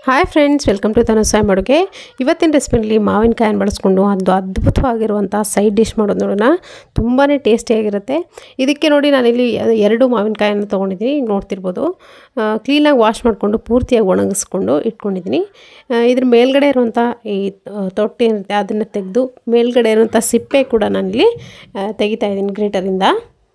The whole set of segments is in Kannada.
ಹಾಯ್ ಫ್ರೆಂಡ್ಸ್ ವೆಲ್ಕಮ್ ಟು ತನಸಾಯ್ ಅಡುಗೆ ಇವತ್ತಿನ ರೆಸಿಪಿನಲ್ಲಿ ಮಾವಿನಕಾಯನ್ನು ಬಳಸ್ಕೊಂಡು ಒಂದು ಅದ್ಭುತವಾಗಿರುವಂಥ ಸೈಡ್ ಡಿಶ್ ಮಾಡೋದು ನೋಡೋಣ ತುಂಬಾ ಟೇಸ್ಟಿಯಾಗಿರುತ್ತೆ ಇದಕ್ಕೆ ನೋಡಿ ನಾನಿಲ್ಲಿ ಎರಡು ಮಾವಿನಕಾಯನ್ನು ತೊಗೊಂಡಿದ್ದೀನಿ ನೋಡ್ತಿರ್ಬೋದು ಕ್ಲೀನಾಗಿ ವಾಶ್ ಮಾಡಿಕೊಂಡು ಪೂರ್ತಿಯಾಗಿ ಒಣಗಿಸ್ಕೊಂಡು ಇಟ್ಕೊಂಡಿದ್ದೀನಿ ಇದ್ರ ಮೇಲ್ಗಡೆ ಇರುವಂಥ ಈ ತೊಟ್ಟೆ ಏನಿರುತ್ತೆ ಅದನ್ನು ತೆಗೆದು ಮೇಲ್ಗಡೆ ಇರುವಂಥ ಸಿಪ್ಪೆ ಕೂಡ ನಾನಿಲ್ಲಿ ತೆಗಿತಾ ಇದ್ದೀನಿ ಗ್ರೇಟರಿಂದ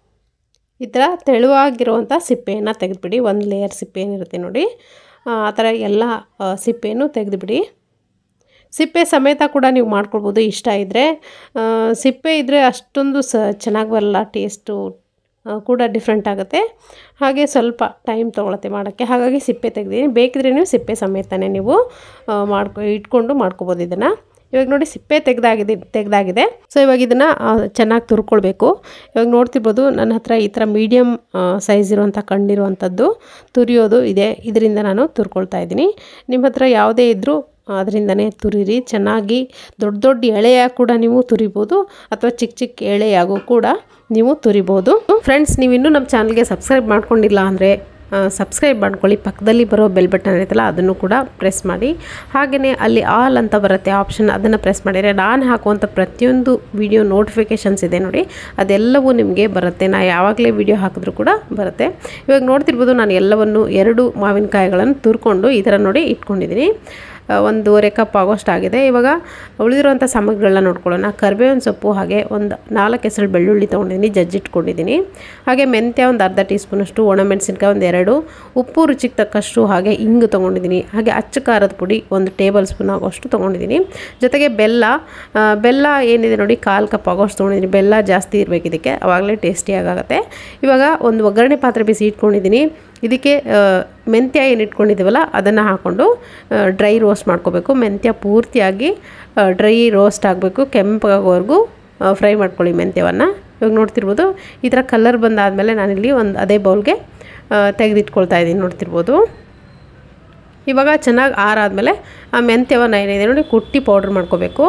ಈ ಥರ ತೆಳುವಾಗಿರುವಂಥ ಸಿಪ್ಪೆಯನ್ನು ತೆಗೆದುಬಿಡಿ ಒಂದು ಲೇಯರ್ ಸಿಪ್ಪೆ ಏನಿರುತ್ತೆ ನೋಡಿ ಆ ಥರ ಎಲ್ಲ ಸಿಪ್ಪೆಯನ್ನು ತೆಗೆದುಬಿಡಿ ಸಿಪ್ಪೆ ಸಮೇತ ಕೂಡ ನೀವು ಮಾಡ್ಕೊಳ್ಬೋದು ಇಷ್ಟ ಇದ್ದರೆ ಸಿಪ್ಪೆ ಇದ್ದರೆ ಅಷ್ಟೊಂದು ಸ ಚೆನ್ನಾಗಿ ಬರಲ್ಲ ಟೇಸ್ಟು ಕೂಡ ಡಿಫ್ರೆಂಟ್ ಆಗುತ್ತೆ ಹಾಗೆ ಸ್ವಲ್ಪ ಟೈಮ್ ತೊಗೊಳತ್ತೆ ಮಾಡೋಕ್ಕೆ ಹಾಗಾಗಿ ಸಿಪ್ಪೆ ತೆಗೆದಿದ್ದೀನಿ ಬೇಕಿದ್ರೆ ನೀವು ಸಿಪ್ಪೆ ಸಮೇತನೇ ನೀವು ಮಾಡ್ಕೊ ಇಟ್ಕೊಂಡು ಮಾಡ್ಕೊಬೋದು ಇದನ್ನು ಇವಾಗ ನೋಡಿ ಸಿಪ್ಪೆ ತೆಗೆದಾಗಿದೆ ತೆಗೆದಾಗಿದೆ ಸೊ ಇವಾಗ ಇದನ್ನು ಚೆನ್ನಾಗಿ ತುರ್ಕೊಳ್ಬೇಕು ಇವಾಗ ನೋಡ್ತಿರ್ಬೋದು ನನ್ನ ಹತ್ರ ಈ ಥರ ಮೀಡಿಯಮ್ ಸೈಜ್ ಇರುವಂಥ ಕಣ್ಣಿರುವಂಥದ್ದು ತುರಿಯೋದು ಇದೆ ಇದರಿಂದ ನಾನು ತುರ್ಕೊಳ್ತಾ ಇದ್ದೀನಿ ನಿಮ್ಮ ಹತ್ರ ಯಾವುದೇ ಇದ್ದರೂ ಅದರಿಂದನೇ ತುರಿರಿ ಚೆನ್ನಾಗಿ ದೊಡ್ಡ ದೊಡ್ಡ ಎಳೆಯಾಗಿ ಕೂಡ ನೀವು ತುರಿಬೋದು ಅಥವಾ ಚಿಕ್ಕ ಚಿಕ್ಕ ಎಳೆಯಾಗೂ ಕೂಡ ನೀವು ತುರಿಬೋದು ಫ್ರೆಂಡ್ಸ್ ನೀವು ಇನ್ನೂ ನಮ್ಮ ಚಾನಲ್ಗೆ ಸಬ್ಸ್ಕ್ರೈಬ್ ಮಾಡ್ಕೊಂಡಿಲ್ಲ ಅಂದರೆ ಸಬ್ಸ್ಕ್ರೈಬ್ ಮಾಡ್ಕೊಳ್ಳಿ ಪಕ್ಕದಲ್ಲಿ ಬರೋ ಬೆಲ್ ಬಟನ್ ಇರುತ್ತಲ್ಲ ಅದನ್ನು ಕೂಡ ಪ್ರೆಸ್ ಮಾಡಿ ಹಾಗೆಯೇ ಅಲ್ಲಿ ಆಲ್ ಅಂತ ಬರುತ್ತೆ ಆಪ್ಷನ್ ಅದನ್ನು ಪ್ರೆಸ್ ಮಾಡಿದರೆ ನಾನು ಹಾಕುವಂಥ ಪ್ರತಿಯೊಂದು ವಿಡಿಯೋ ನೋಟಿಫಿಕೇಷನ್ಸ್ ಇದೆ ನೋಡಿ ಅದೆಲ್ಲವೂ ನಿಮಗೆ ಬರುತ್ತೆ ನಾ ಯಾವಾಗಲೇ ವಿಡಿಯೋ ಹಾಕಿದ್ರೂ ಕೂಡ ಬರುತ್ತೆ ಇವಾಗ ನೋಡ್ತಿರ್ಬೋದು ನಾನು ಎಲ್ಲವನ್ನು ಎರಡು ಮಾವಿನಕಾಯಿಗಳನ್ನು ತುರ್ಕೊಂಡು ಈ ಥರ ನೋಡಿ ಇಟ್ಕೊಂಡಿದ್ದೀನಿ ಒಂದೂವರೆ ಕಪ್ ಆಗೋಷ್ಟು ಆಗಿದೆ ಇವಾಗ ಉಳಿದಿರುವಂಥ ಸಾಮಗ್ರಿಗಳನ್ನ ನೋಡ್ಕೊಳ್ಳೋಣ ಕರಿಬೇವಿನ ಸೊಪ್ಪು ಹಾಗೆ ಒಂದು ನಾಲ್ಕು ಹೆಸರು ಬೆಳ್ಳುಳ್ಳಿ ತೊಗೊಂಡಿದ್ದೀನಿ ಜಜ್ಜಿಟ್ಕೊಂಡಿದ್ದೀನಿ ಹಾಗೆ ಮೆಂತ್ಯ ಒಂದು ಅರ್ಧ ಟೀ ಸ್ಪೂನಷ್ಟು ಒಣಮೆಣಸಿನ್ಕಾಯಿ ಒಂದು ಎರಡು ಉಪ್ಪು ರುಚಿಗೆ ತಕ್ಕಷ್ಟು ಹಾಗೆ ಇಂಗು ತೊಗೊಂಡಿದ್ದೀನಿ ಹಾಗೆ ಅಚ್ಚ ಖಾರದ ಪುಡಿ ಒಂದು ಟೇಬಲ್ ಸ್ಪೂನ್ ಆಗೋಷ್ಟು ತೊಗೊಂಡಿದ್ದೀನಿ ಜೊತೆಗೆ ಬೆಲ್ಲ ಬೆಲ್ಲ ಏನಿದೆ ನೋಡಿ ಕಾಲು ಕಪ್ ಆಗೋಷ್ಟು ತೊಗೊಂಡಿದ್ದೀನಿ ಬೆಲ್ಲ ಜಾಸ್ತಿ ಇರಬೇಕು ಇದಕ್ಕೆ ಆವಾಗಲೇ ಟೇಸ್ಟಿಯಾಗುತ್ತೆ ಇವಾಗ ಒಂದು ಒಗ್ಗರಣೆ ಪಾತ್ರೆ ಬಿಸಿ ಇಟ್ಕೊಂಡಿದ್ದೀನಿ ಇದಕ್ಕೆ ಮೆಂತ್ಯ ಏನು ಇಟ್ಕೊಂಡಿದ್ದೀವಲ್ಲ ಅದನ್ನು ಹಾಕ್ಕೊಂಡು ಡ್ರೈ ರೋಸ್ಟ್ ಮಾಡ್ಕೋಬೇಕು ಮೆಂತ್ಯ ಪೂರ್ತಿಯಾಗಿ ಡ್ರೈ ರೋಸ್ಟ್ ಆಗಬೇಕು ಕೆಂಪಾಗೋವರೆಗೂ ಫ್ರೈ ಮಾಡ್ಕೊಳ್ಳಿ ಮೆಂತ್ಯವನ್ನು ಇವಾಗ ನೋಡ್ತಿರ್ಬೋದು ಈ ಥರ ಕಲರ್ ಬಂದಾದಮೇಲೆ ನಾನಿಲ್ಲಿ ಒಂದು ಅದೇ ಬೌಲ್ಗೆ ತೆಗೆದಿಟ್ಕೊಳ್ತಾ ಇದ್ದೀನಿ ನೋಡ್ತಿರ್ಬೋದು ಇವಾಗ ಚೆನ್ನಾಗಿ ಆರಾದಮೇಲೆ ಆ ಮೆಂತ್ಯವನ್ನು ಏನಿದೆ ನೋಡಿ ಕುಟ್ಟಿ ಪೌಡ್ರ್ ಮಾಡ್ಕೋಬೇಕು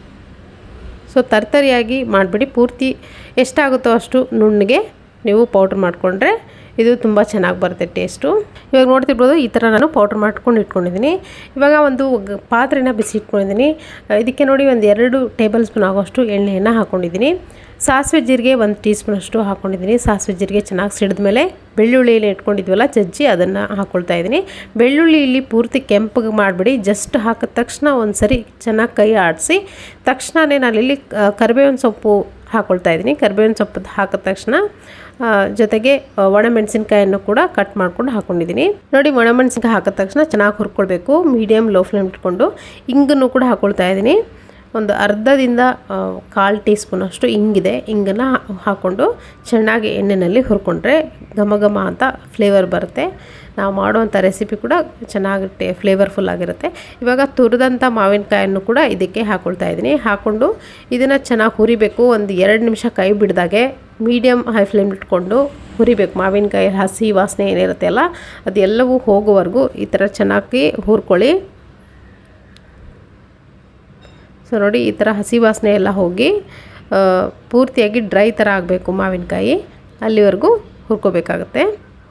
ಸೊ ತರ್ತರಿಯಾಗಿ ಮಾಡಿಬಿಡಿ ಪೂರ್ತಿ ಎಷ್ಟಾಗುತ್ತೋ ಅಷ್ಟು ನುಣ್ಣಗೆ ನೀವು ಪೌಡ್ರ್ ಮಾಡಿಕೊಂಡ್ರೆ ಇದು ತುಂಬ ಚೆನ್ನಾಗಿ ಬರುತ್ತೆ ಟೇಸ್ಟು ಇವಾಗ ನೋಡ್ತಿರ್ಬೋದು ಈ ಥರ ನಾನು ಪೌಡ್ರ್ ಮಾಡ್ಕೊಂಡು ಇಟ್ಕೊಂಡಿದ್ದೀನಿ ಇವಾಗ ಒಂದು ಪಾತ್ರೆನ ಬಿಸಿ ಇಟ್ಕೊಂಡಿದ್ದೀನಿ ಇದಕ್ಕೆ ನೋಡಿ ಒಂದು ಎರಡು ಟೇಬಲ್ ಸ್ಪೂನ್ ಆಗೋಷ್ಟು ಎಣ್ಣೆಯನ್ನು ಹಾಕ್ಕೊಂಡಿದ್ದೀನಿ ಸಾಸಿವೆ ಜೀರಿಗೆ ಒಂದು ಟೀ ಸ್ಪೂನಷ್ಟು ಹಾಕ್ಕೊಂಡಿದ್ದೀನಿ ಸಾಸಿವೆ ಜೀರಿಗೆ ಚೆನ್ನಾಗಿ ಸಿಡಿದ ಮೇಲೆ ಬೆಳ್ಳುಳ್ಳಿಯಲ್ಲಿ ಇಟ್ಕೊಂಡಿದ್ವಲ್ಲ ಜಜ್ಜಿ ಅದನ್ನು ಹಾಕ್ಕೊಳ್ತಾ ಇದ್ದೀನಿ ಬೆಳ್ಳುಳ್ಳಿ ಇಲ್ಲಿ ಪೂರ್ತಿ ಕೆಂಪಗೆ ಮಾಡಿಬಿಡಿ ಜಸ್ಟ್ ಹಾಕಿದ ತಕ್ಷಣ ಒಂದು ಸರಿ ಚೆನ್ನಾಗಿ ಕೈ ಆಡಿಸಿ ತಕ್ಷಣವೇ ನಾನಿಲ್ಲಿ ಕರಿಬೇವಿನ ಸೊಪ್ಪು ಹಾಕ್ಕೊಳ್ತಾ ಇದ್ದೀನಿ ಕರಿಬೇವಿನ ಸೊಪ್ಪು ಹಾಕಿದ ತಕ್ಷಣ ಜೊತೆಗೆ ಒಣಮೆಣಸಿನ್ಕಾಯನ್ನು ಕೂಡ ಕಟ್ ಮಾಡ್ಕೊಂಡು ಹಾಕ್ಕೊಂಡಿದ್ದೀನಿ ನೋಡಿ ಒಣಮೆಣಸಿನ್ಕಾಯಿ ಹಾಕಿದ ತಕ್ಷಣ ಚೆನ್ನಾಗಿ ಹುರ್ಕೊಳ್ಬೇಕು ಮೀಡಿಯಮ್ ಲೋ ಫ್ಲೇಮ್ ಇಟ್ಕೊಂಡು ಇಂಗನ್ನು ಕೂಡ ಹಾಕ್ಕೊಳ್ತಾ ಇದ್ದೀನಿ ಒಂದು ಅರ್ಧದಿಂದ ಕಾಲು ಟೀ ಸ್ಪೂನಷ್ಟು ಇಂಗಿದೆ ಇಂಗನ್ನು ಹಾಕ್ಕೊಂಡು ಚೆನ್ನಾಗಿ ಎಣ್ಣೆಯಲ್ಲಿ ಹುರ್ಕೊಂಡ್ರೆ ಘಮ ಘಮ ಅಂತ ಫ್ಲೇವರ್ ಬರುತ್ತೆ ನಾವು ಮಾಡುವಂಥ ರೆಸಿಪಿ ಕೂಡ ಚೆನ್ನಾಗಿ ಟೇ ಫ್ಲೇವರ್ಫುಲ್ ಆಗಿರುತ್ತೆ ಇವಾಗ ತುರಿದಂಥ ಮಾವಿನಕಾಯನ್ನು ಕೂಡ ಇದಕ್ಕೆ ಹಾಕ್ಕೊಳ್ತಾ ಇದ್ದೀನಿ ಹಾಕ್ಕೊಂಡು ಇದನ್ನು ಚೆನ್ನಾಗಿ ಹುರಿಬೇಕು ಒಂದು ಎರಡು ನಿಮಿಷ ಕೈ ಬಿಡ್ದಾಗೆ ಮೀಡಿಯಮ್ ಹೈ ಫ್ಲೇಮ್ ಇಟ್ಕೊಂಡು ಹುರಿಬೇಕು ಮಾವಿನಕಾಯಿ ಹಸಿ ವಾಸನೆ ಏನಿರುತ್ತೆ ಅಲ್ಲ ಅದೆಲ್ಲವೂ ಹೋಗೋವರೆಗೂ ಈ ಥರ ಚೆನ್ನಾಗಿ ಹುರ್ಕೊಳ್ಳಿ ಸೊ ನೋಡಿ ಈ ಥರ ಹಸಿ ವಾಸನೆ ಎಲ್ಲ ಹೋಗಿ ಪೂರ್ತಿಯಾಗಿ ಡ್ರೈ ಥರ ಆಗಬೇಕು ಮಾವಿನಕಾಯಿ ಅಲ್ಲಿವರೆಗೂ ಹುರ್ಕೋಬೇಕಾಗತ್ತೆ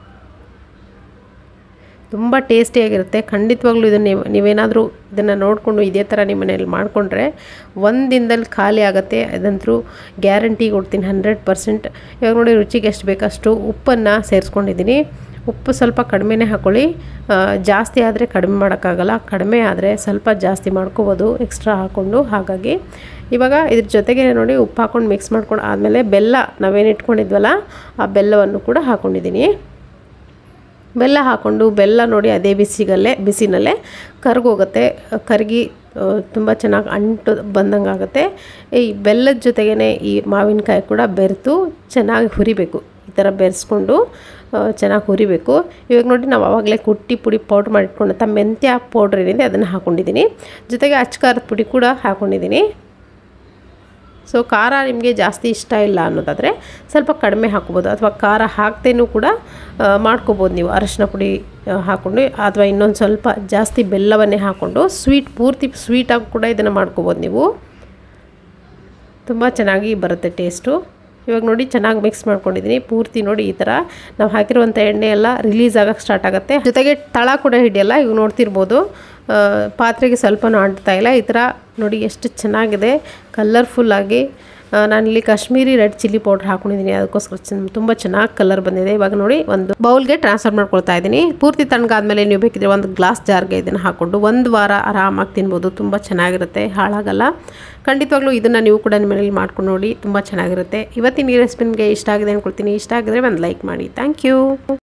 ತುಂಬ ಟೇಸ್ಟಿಯಾಗಿರುತ್ತೆ ಖಂಡಿತವಾಗ್ಲೂ ಇದನ್ನು ನೀವೇನಾದರೂ ಇದನ್ನು ನೋಡಿಕೊಂಡು ಇದೇ ಥರ ನಿಮ್ಮ ಮನೇಲಿ ಮಾಡಿಕೊಂಡ್ರೆ ಒಂದು ದಿನದಲ್ಲಿ ಖಾಲಿ ಆಗುತ್ತೆ ಅದಂತರೂ ಗ್ಯಾರಂಟಿ ಕೊಡ್ತೀನಿ ಹಂಡ್ರೆಡ್ ಪರ್ಸೆಂಟ್ ಇವಾಗ ನೋಡಿ ರುಚಿಗೆ ಎಷ್ಟು ಬೇಕಷ್ಟು ಉಪ್ಪನ್ನು ಸೇರಿಸ್ಕೊಂಡಿದ್ದೀನಿ ಉಪ್ಪು ಸ್ವಲ್ಪ ಕಡಿಮೆನೇ ಹಾಕ್ಕೊಳ್ಳಿ ಜಾಸ್ತಿ ಆದರೆ ಕಡಿಮೆ ಮಾಡೋಕ್ಕಾಗಲ್ಲ ಕಡಿಮೆ ಆದರೆ ಸ್ವಲ್ಪ ಜಾಸ್ತಿ ಮಾಡ್ಕೋಬೋದು ಎಕ್ಸ್ಟ್ರಾ ಹಾಕ್ಕೊಂಡು ಹಾಗಾಗಿ ಇವಾಗ ಇದ್ರ ಜೊತೆಗೆ ನೋಡಿ ಉಪ್ಪು ಹಾಕ್ಕೊಂಡು ಮಿಕ್ಸ್ ಮಾಡ್ಕೊಂಡು ಆದಮೇಲೆ ಬೆಲ್ಲ ನಾವೇನು ಇಟ್ಕೊಂಡಿದ್ವಲ್ಲ ಆ ಬೆಲ್ಲವನ್ನು ಕೂಡ ಹಾಕ್ಕೊಂಡಿದ್ದೀನಿ ಬೆಲ್ಲ ಹಾಕ್ಕೊಂಡು ಬೆಲ್ಲ ನೋಡಿ ಅದೇ ಬಿಸಿಗಲ್ಲೇ ಬಿಸಿನಲ್ಲೇ ಕರ್ಗೋಗುತ್ತೆ ಕರಗಿ ತುಂಬ ಚೆನ್ನಾಗಿ ಅಂಟು ಬಂದಂಗೆ ಆಗುತ್ತೆ ಈ ಬೆಲ್ಲದ ಜೊತೆಗೇ ಈ ಮಾವಿನಕಾಯಿ ಕೂಡ ಬೆರೆತು ಚೆನ್ನಾಗಿ ಹುರಿಬೇಕು ಈ ಥರ ಬೆರೆಸ್ಕೊಂಡು ಚೆನ್ನಾಗಿ ಹುರಿಬೇಕು ಇವಾಗ ನೋಡಿ ನಾವು ಆವಾಗಲೇ ಕುಟ್ಟಿ ಪುಡಿ ಪೌಡ್ರ್ ಮಾಡಿಟ್ಕೊಂಡಂಥ ಮೆಂತ್ಯ ಪೌಡ್ರ್ ಏನಿದೆ ಅದನ್ನು ಹಾಕ್ಕೊಂಡಿದ್ದೀನಿ ಜೊತೆಗೆ ಅಚ್ಕಾರದ ಪುಡಿ ಕೂಡ ಹಾಕ್ಕೊಂಡಿದ್ದೀನಿ ಸೊ ಖಾರ ನಿಮಗೆ ಜಾಸ್ತಿ ಇಷ್ಟ ಇಲ್ಲ ಅನ್ನೋದಾದರೆ ಸ್ವಲ್ಪ ಕಡಿಮೆ ಹಾಕ್ಬೋದು ಅಥವಾ ಖಾರ ಹಾಕ್ತೇನೂ ಕೂಡ ಮಾಡ್ಕೋಬೋದು ನೀವು ಅರಶಿನ ಪುಡಿ ಹಾಕ್ಕೊಂಡು ಅಥವಾ ಇನ್ನೊಂದು ಸ್ವಲ್ಪ ಜಾಸ್ತಿ ಬೆಲ್ಲವನ್ನೇ ಹಾಕ್ಕೊಂಡು ಸ್ವೀಟ್ ಪೂರ್ತಿ ಸ್ವೀಟಾಗಿ ಕೂಡ ಇದನ್ನು ಮಾಡ್ಕೋಬೋದು ನೀವು ತುಂಬ ಚೆನ್ನಾಗಿ ಬರುತ್ತೆ ಟೇಸ್ಟು ಇವಾಗ ನೋಡಿ ಚೆನ್ನಾಗಿ ಮಿಕ್ಸ್ ಮಾಡ್ಕೊಂಡಿದ್ದೀನಿ ಪೂರ್ತಿ ನೋಡಿ ಈ ಥರ ನಾವು ಹಾಕಿರುವಂಥ ಎಣ್ಣೆ ಎಲ್ಲ ರಿಲೀಸ್ ಆಗೋಕ್ಕೆ ಸ್ಟಾರ್ಟ್ ಆಗುತ್ತೆ ಜೊತೆಗೆ ತಳ ಕೂಡ ಹಿಡಿಯಲ್ಲ ಇವಾಗ ನೋಡ್ತಿರ್ಬೋದು ಆ, ಪಾತ್ರೆಗೆ ಸ್ವಲ್ಪನೂ ಅಂಟ್ತಾ ಇಲ್ಲ ಈ ಥರ ನೋಡಿ ಎಷ್ಟು ಚೆನ್ನಾಗಿದೆ ಕಲರ್ಫುಲ್ಲಾಗಿ ನಾನಿಲ್ಲಿ ಕಾಶ್ಮೀರಿ ರೆಡ್ ಚಿಲ್ಲಿ ಪೌಡ್ರ್ ಹಾಕೊಂಡಿದ್ದೀನಿ ಅದಕ್ಕೋಸ್ಕರ ಚೆನ್ನ- ತುಂಬ ಚೆನ್ನಾಗಿ ಕಲರ್ ಬಂದಿದೆ ಇವಾಗ ನೋಡಿ ಒಂದು ಬೌಲ್ಗೆ ಟ್ರಾನ್ಸ್ಫರ್ ಮಾಡ್ಕೊಳ್ತಾ ಇದ್ದೀನಿ ಪೂರ್ತಿ ತಣ್ಣಗಾದ್ಮೇಲೆ ನೀವು ಬೇಕಿದ್ರೆ ಒಂದು ಗ್ಲಾಸ್ ಜಾರ್ಗೆ ಇದನ್ನು ಹಾಕ್ಕೊಂಡು ಒಂದು ವಾರ ಆರಾಮಾಗಿ ತಿನ್ಬೋದು ತುಂಬ ಚೆನ್ನಾಗಿರುತ್ತೆ ಹಾಳಾಗಲ್ಲ ಖಂಡಿತವಾಗ್ಲೂ ಇದನ್ನು ನೀವು ಕೂಡ ನಿಮ್ಮ ಮನೇಲಿ ಮಾಡ್ಕೊಂಡು ನೋಡಿ ತುಂಬ ಚೆನ್ನಾಗಿರುತ್ತೆ ಇವತ್ತಿನ ಈ ರೆಸಿಪಿ ನಿಮಗೆ ಇಷ್ಟ ಆಗಿದೆ ಅಂದ್ಕೊಳ್ತೀನಿ ಇಷ್ಟ ಆಗಿದ್ರೆ ಒಂದು ಲೈಕ್ ಮಾಡಿ ಥ್ಯಾಂಕ್ ಯು